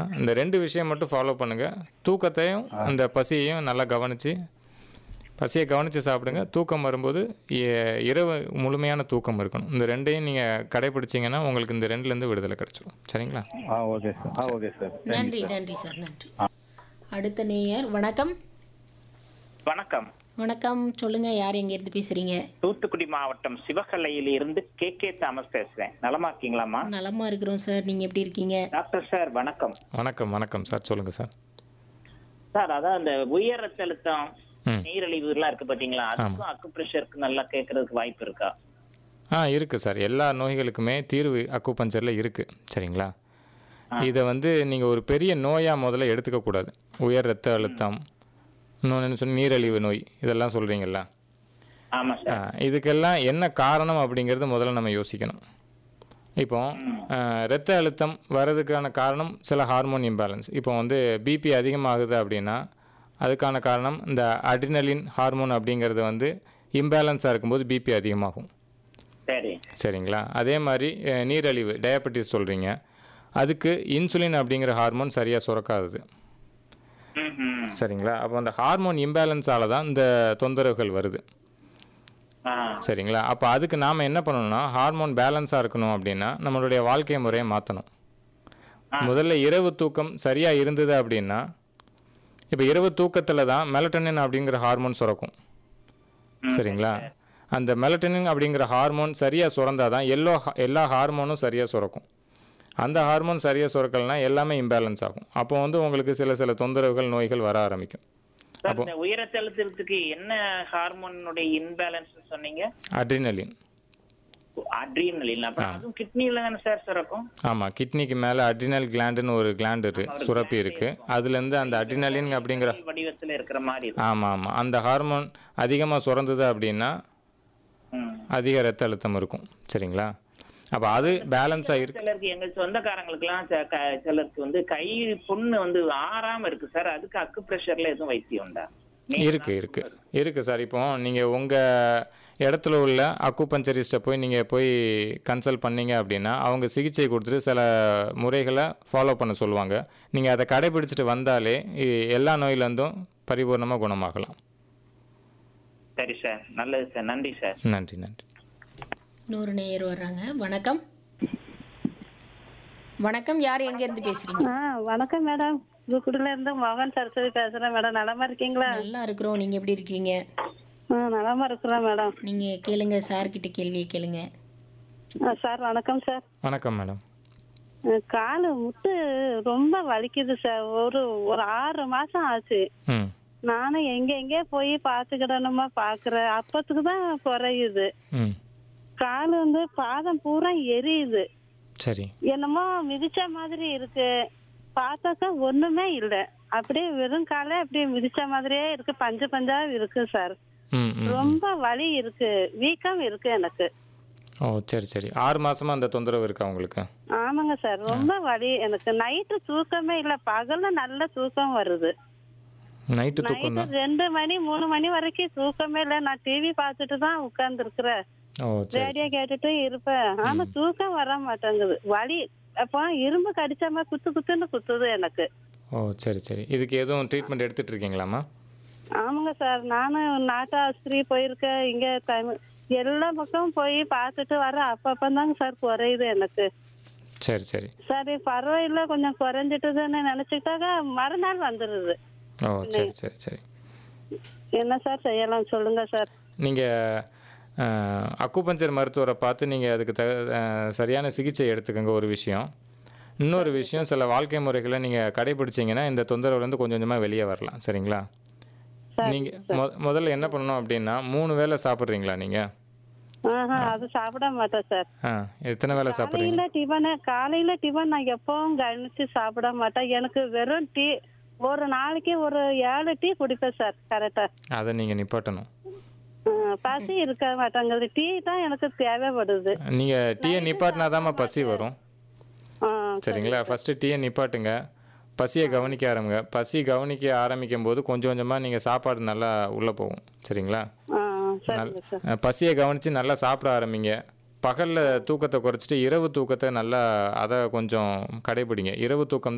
இந்த ரெண்டு விஷயம் மட்டும் ஃபாலோ பண்ணுங்கள் தூக்கத்தையும் அந்த பசியையும் நல்லா கவனித்து பசியை கவனித்து சாப்பிடுங்க தூக்கம் வரும்போது இ- இரவு முழுமையான தூக்கம் இருக்கணும் இந்த ரெண்டையும் நீங்கள் கடைபிடிச்சிங்கன்னா உங்களுக்கு இந்த ரெண்டுலேருந்து விடுதலை கிடைச்சிடும் சரிங்களா ah okay sir ah okay sir நன்றி நன்றி சார் நன்றி அடுத்த நேயர் வணக்கம் வணக்கம் வணக்கம் சொல்லுங்க யார் எங்க இருந்து பேசுறீங்க தூத்துக்குடி மாவட்டம் சிவகலையில இருந்து கே கே தாமஸ் பேசுறேன் நலமா இருக்கீங்களாமா நலமா இருக்கிறோம் சார் நீங்க எப்படி இருக்கீங்க டாக்டர் சார் வணக்கம் வணக்கம் வணக்கம் சார் சொல்லுங்கள் சார் சார் அதான் அந்த உயர் ரத்த அழுத்தம் ம் நீரிழிவு எல்லாம் இருக்கு பாத்தீங்களா அதுக்கும் அக்கு பிரஷருக்கு நல்லா கேட்கறதுக்கு வாய்ப்பு இருக்கா ஆ இருக்குது சார் எல்லா நோய்களுக்குமே தீர்வு அக்குபஞ்சரில் இருக்குது சரிங்களா இதை வந்து நீங்கள் ஒரு பெரிய நோயாக முதல்ல எடுத்துக்கக்கூடாது உயர் ரத்த அழுத்தம் இன்னொன்று என்ன சொன்ன நீரிழிவு நோய் இதெல்லாம் சொல்கிறீங்களா ஆமா ஆ, சார் இதுக்கெல்லாம் என்ன காரணம் அப்படிங்கிறது முதல்ல நம்ம யோசிக்கணும் இப்போ ஆ, இரத்த அழுத்தம் வர்றதுக்கான காரணம் சில ஹார்மோன் இம்பேலன்ஸ் இப்போ வந்து பிபி அதிகமாகுது அப்படின்னா அதுக்கான காரணம் இந்த அட்ரினலின் ஹார்மோன் அப்படிங்கிறது வந்து இம்பேலன்ஸாக இருக்கும்போது பிபி அதிகமாகும் சரி சரிங்களா அதே மாதிரி அஹ், நீரிழிவு டயபெட்டிஸ் சொல்கிறீங்க அதுக்கு இன்சுலின் அப்படிங்கிற ஹார்மோன் சரியாக சுரக்காதது ம், ம். சரிங்களா அப்போ அந்த ஹார்மோன் இம்பேலன்ஸால தான் இந்த தொந்தரவுகள் வருது ஆ, சரிங்களா அப்போ அதுக்கு நாம் என்ன பண்ணணும்னா ஹார்மோன் பேலன்ஸாக இருக்கணும் அப்படின்னா நம்மளுடைய வாழ்க்கை முறையை மாற்றணும் முதல்ல இரவு தூக்கம் சரியாக இருந்தது அப்படின்னா இப்போ இரவு தூக்கத்தில் தான் மெலட்டனின் அப்படிங்கிற ஹார்மோன் சுரக்கும் சரிங்களா அந்த மெலட்டனின் அப்படிங்கிற ஹார்மோன் சரியாக சுரந்தால் தான் எல்லோ எல்லா ஹார்மோனும் சரியாக சுரக்கும் அந்த ஹார்மோன் சரியாக சுரக்கலைனா எல்லாமே இம்பேலன்ஸ் ஆகும் அப்போ வந்து உங்களுக்கு சில சில தொந்தரவுகள் நோய்கள் வர ஆரம்பிக்கும் சார் இந்த உயர் ரத்த அழுத்தத்துக்கு என்ன ஹார்மோனுடைய இன்பேலன்ஸ் சொன்னீங்க அட்ரினலின் அட்ரீனலின் அப்ப அதுவும் கிட்னில தானே சார் சுரக்கும் ஆமாம் கிட்னிக்கு மேலே அட்ரினல் கிளாண்டுன்னு ஒரு கிளாண்ட் இருக்கு சுரப்பி இருக்குது அதுலேருந்து அந்த அட்ரினலின் அப்படிங்கிற வடிவத்துல இருக்கிற மாதிரி இருக்கு ஆமாம் ஆமாம் அந்த ஹார்மோன் அதிகமாக சுரந்தது அப்படின்னா ம். அதிக ரத்த அழுத்தம் இருக்கும் சரிங்களா அப்போ அது பேலன்ஸாக இருக்கு சிலருக்கு எங்க சொந்தக்காரங்களுக்குலாம் ச- க- சிலருக்கு வந்து கை புண்ணு வந்து ஆறாம இருக்கு சார் அதுக்கு அக்கு பிரஷர்ல எதுவும் வைத்தியம் உண்டா இருக்கு இருக்கு இருக்கு சார் இப்போ நீங்கள் உங்கள் இடத்துல உள்ள அக்குபஞ்சரிஸ்ட்டை போய் நீங்கள் போய் கன்சல்ட் பண்ணீங்க அப்படின்னா அவங்க சிகிச்சை கொடுத்துட்டு சில முறைகளை ஃபாலோ பண்ண சொல்லுவாங்க நீங்கள் அதை கடைபிடிச்சிட்டு வந்தாலே இ- எல்லா நோயிலேருந்தும் பரிபூர்ணமாக குணமாகலாம் சரி சார் நல்லது சார் நன்றி சார் நன்றி நன்றி இன்னொரு நேயர் வர்றாங்க வணக்கம் வணக்கம் யார் எங்க இருந்து பேசுறீங்க ஆ வணக்கம் மேடம் தூத்துக்குடியில இருந்து மோகன் சரஸ்வதி பேசுறேன் மேடம் நலமா இருக்கீங்களா நல்லா இருக்கிறோம் நீங்க எப்படி இருக்கீங்க ஆ நலமா இருக்கிறேன் மேடம் நீங்க கேளுங்க சார் கிட்ட கேள்வியை கேளுங்க ஆ, சார் வணக்கம் சார் வணக்கம் மேடம் ஆ, காலு முட்டு ரொம்ப வலிக்குது சார் ஒரு ஒரு ஆறு மாசம் ஆச்சு ம் நானும் எங்க எங்கே போய் பாத்துக்கிடணுமா பாக்குறேன் அப்பத்துக்கு தான் குறையுது ம் காலு வந்து பாதம் பூரா எரியுது சரி என்னமோ மிதிச்ச மாதிரி இருக்கு பார்த்தாக்கா ஒண்ணுமே இல்ல அப்படியே வெறும் காலே அப்படியே மிதிச்ச மாதிரியே இருக்கு பஞ்சு பஞ்சா இருக்கு சார் ம் ம் ரொம்ப வலி இருக்கு வீக்கம் இருக்கு எனக்கு ஓ சரி சரி ஆறு மாசமா அந்த தொந்தரவு இருக்கா உங்களுக்கு ஆமாங்க சார் ரொம்ப வலி எனக்கு நைட்டு தூக்கமே இல்ல பகல்ல நல்ல தூக்கம் வருது நைட்டு தூக்கம் நைட்டு ரெண்டு மணி மூணு மணி வரைக்கும் தூக்கமே இல்ல நான் டிவி பார்த்துட்டு தான் உட்கார்ந்து இருக்கிறேன் ஓ சரி ரேடியோ கேட்டுட்டு இருப்பேன் ஆனா தூக்கம் வர மாட்டேங்குது வலி அப்போ இரும்பு கடிச்ச மாதிரி குத்து குத்துன்னு குத்துது எனக்கு ஓ சரி சரி இதுக்கு எதுவும் ட்ரீட்மெண்ட் எடுத்துட்டு இருக்கீங்களாம்மா ஆமாங்க சார் நானும் நாட்டு ஆஸ்பத்திரி போயிருக்கேன் இங்க தமிழ் எல்லா பக்கமும் போய் பார்த்துட்டு வரேன் அப்பப்பதாங்க சார் குறையுது எனக்கு சரி சரி சரி பரவாயில்ல கொஞ்சம் குறைஞ்சிட்டுதுன்னு நினைச்சுட்டாக்கா மறுநாள் வந்துடுது ஓ சரி சரி சரி என்ன சார் செய்யலாம் சொல்லுங்க சார் நீங்கள் அக்குபஞ்சர் மருத்துவரை பார்த்து நீங்கள் அதுக்கு த அஹ், சரியான சிகிச்சை எடுத்துக்கோங்க ஒரு விஷயம் இன்னொரு விஷயம் சில வாழ்க்கை முறைகளை நீங்கள் கடைபிடிச்சீங்கன்னா இந்த தொந்தரவுலேருந்து கொஞ்சம் கொஞ்சமாக வெளியே வரலாம் சரிங்களா நீங்கள் மொ முதல்ல என்ன பண்ணணும் அப்படின்னா மூணு வேளை சாப்பிட்றீங்களா நீங்கள் ஆஹா அது சாப்பிட மாட்டேன் சார் ஆ எத்தனை வேளை சாப்பிட்றீங்க காலையில டிஃபன் காலையில டிஃபன் நான் எப்பவும் கவனிச்சு சாப்பிட மாட்டேன் எனக்கு வெறும் டீ ஒரு நாளைக்கு ஒரு ஏழு டீ குடிப்பேன் சார் கரெக்டா அதை நீங்கள் நிப்பாட்டணும் பசி இருக்க மாட்டேங்குது டீ தான் எனக்கு தேவைப்படுது நீங்கள் டீயை நிப்பாட்டினாதாம்மா பசி வரும் ஆ, சரிங்களா ஃபஸ்ட்டு டீயை நிப்பாட்டுங்க பசியை கவனிக்க ஆரம்பிங்க பசி கவனிக்க ஆரம்பிக்கும் போது கொஞ்சம் கொஞ்சமாக நீங்கள் சாப்பாடு நல்லா உள்ளே போகும் சரிங்களா ஆ, சரிங்க நல் சார் அஹ் பசியை கவனித்து நல்லா சாப்பிட ஆரம்பிங்க பகலில் தூக்கத்தை குறைச்சிட்டு இரவு தூக்கத்தை நல்லா அதை கொஞ்சம் கடைபிடிங்க இரவு தூக்கம்